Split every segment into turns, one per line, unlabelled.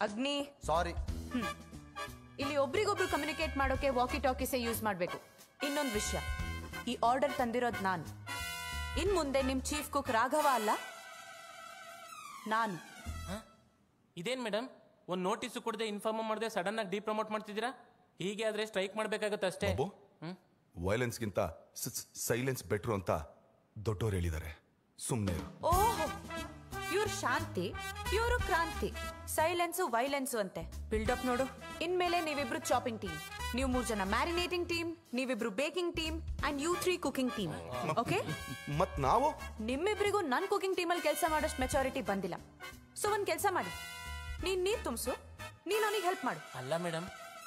ಅಗ್ನಿ
ಸಾರಿ
ಇಲ್ಲಿ ಒಬ್ರಿಗೊಬ್ರು ಕಮ್ಯುನಿಕೇಟ್ ಮಾಡೋಕೆ ವಾಕಿ ಟಾಕೀಸೇ ಯೂಸ್ ಮಾಡಬೇಕು ಇನ್ನೊಂದು ವಿಷಯ ಈ ಆರ್ಡರ್ ತಂದಿರೋದು ನಾನು ಇನ್ ಮುಂದೆ ನಿಮ್ ಚೀಫ್ ಕುಕ್ ರಾಘವ ಅಲ್ಲ ನಾನು
ಇದೇನ್ ಮೇಡಮ್ ಒಂದ್ ನೋಟಿಸ್ ಕೊಡದೆ ಇನ್ಫಾರ್ಮ್ ಮಾಡದೆ ಸಡನ್ ಆಗಿ ಡಿಪ್ರಮೋಟ್ ಮಾಡ್ತಿದ್ದೀರಾ ಹೀಗೆ ಆದ್ರೆ ಸ್ಟ್ರೈಕ್ ಮಾಡ್ಬೇಕಾಗತ್ತೆ ಅಷ್ಟೇ
ಬಾಬು ವೈಲೆನ್ಸ್ಗಿಂತ ಸೈಲೆನ್ಸ್ ಬೆಟ್ರು ಅಂತ ದೊಡ್ಡೋರು ಹೇಳಿದ್ದಾರೆ ಸುಮ್ಮನೆ
ಓಹೋ ಇವ್ರು ಶಾಂತಿ ಇವರು ಕ್ರಾಂತಿ ಸೈಲೆನ್ಸು ವೈಲೆನ್ಸು ಅಂತೆ ಬಿಲ್ಡಪ್ ನೋಡು ಇನ್ಮೇಲೆ ನೀವಿಬ್ರು ಚಾಪಿಂಗ್ ಟೀಮ್ ನೀವು ಮೂರ್ ಜನ ಮ್ಯಾರಿನೇಟಿಂಗ್ ಟೀಮ್ ನೀವಿಬ್ರು baking team and you three cooking team okay
ಮತ್ ನಾವು
ನಿಮ್ಮಿಬ್ರಿಗೂ ನನ್ ಕುಕಿಂಗ್ ಟೀಮಲ್ಲಿ ಕೆಲಸ ಮಾಡೋಷ್ಟು ಮೆಚಾರಿಟಿ ಬಂದಿಲ್ಲ ಸೊ ಒಂದ್ ಕೆಲಸ ಮಾಡಿ ನೀನ್ ನೀರ್ ತುಂಬಿಸು ನೀನ್ ಅವನಿಗೆ ಹೆಲ್ಪ್ ಮಾಡು
ಅಲ್ಲ madam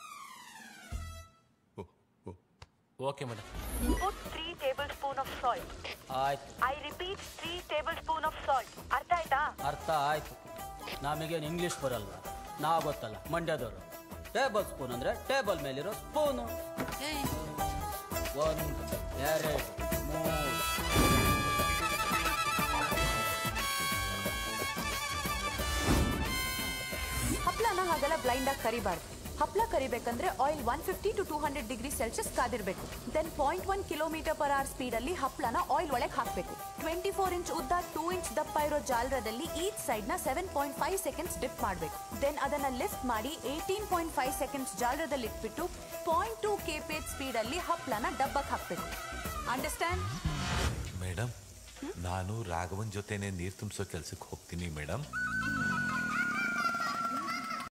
okay madam
Put 3 tablespoon of salt.
ಆಯ್ತು
I repeat 3 tablespoon of salt. ಅರ್ಥ ಆಯ್ತಾ
ಅರ್ಥ ಆಯ್ತು ನಮಗೇನು ಇಂಗ್ಲಿಷ್ ಬರಲ್ಲ ನಾವು ಗೊತ್ತಲ್ಲ ಮಂಡ್ಯದವರು ಟೇಬಲ್ ಸ್ಪೂನ್ ಅಂದ್ರೆ ಟೇಬಲ್ ಮೇಲಿರೋ ಸ್ಪೂನು ಒಂದು ಎರಡು ಮೂರು
ಹಪ್ಳನ ಹಾಗೆಲ್ಲ ಬ್ಲೈಂಡ್ ಆಗಿ ಕರಿಬಾರ್ದು ಹಪ್ಳ ಕರಿಬೇಕಂದ್ರೆ oil one fifty to two hundred degree Celsius ಕಾದಿರ್ಬೇಕು then point one kilometre per hour speed ಅಲ್ಲಿ ಹಪ್ಳನ ಆಯಿಲ್ ಒಳಗೆ ಹಾಕಬೇಕು ಟ್ವೆಂಟಿ ಫೋರ್ ಇಂಚ್ ಉದ್ದ ಟೂ ಇಂಚ್ ದಪ್ಪ ಇರೋ ಜಾಲರದಲ್ಲಿ ಈಚ್ ಸೈಡ್ ನ seven point five seconds dip ಮಾಡಬೇಕು ದೆನ್ ಅದನ್ನ ಲಿಫ್ಟ್ ಮಾಡಿ ಏಯ್ಟೀನ್ ಪಾಯಿಂಟ್ ಫೈವ್ ಸೆಕೆಂಡ್ಸ್ ಜಾಲರದಲ್ಲಿ ಇಟ್ಬಿಟ್ಟು ಪಾಯಿಂಟ್ ಟೂ ಕೆ ಪೇಜ್ ಸ್ಪೀಡ್ ಅಲ್ಲಿ ಹಪ್ಳನ ಡಬ್ಬಕ್ಕೆ ಹಾಕ್ಬೇಕು ಅಂಡರ್ಸ್ಟ್ಯಾಂಡ್
ಮೇಡಮ್ ನಾನು ರಾಘವನ್ ಜೊತೆನೆ ನೀರ್ ತುಂಬಿಸೋ ಕೆಲ್ಸಕ್ಕೆ ಹೋಗ್ತೀನಿ ಮೇಡಮ್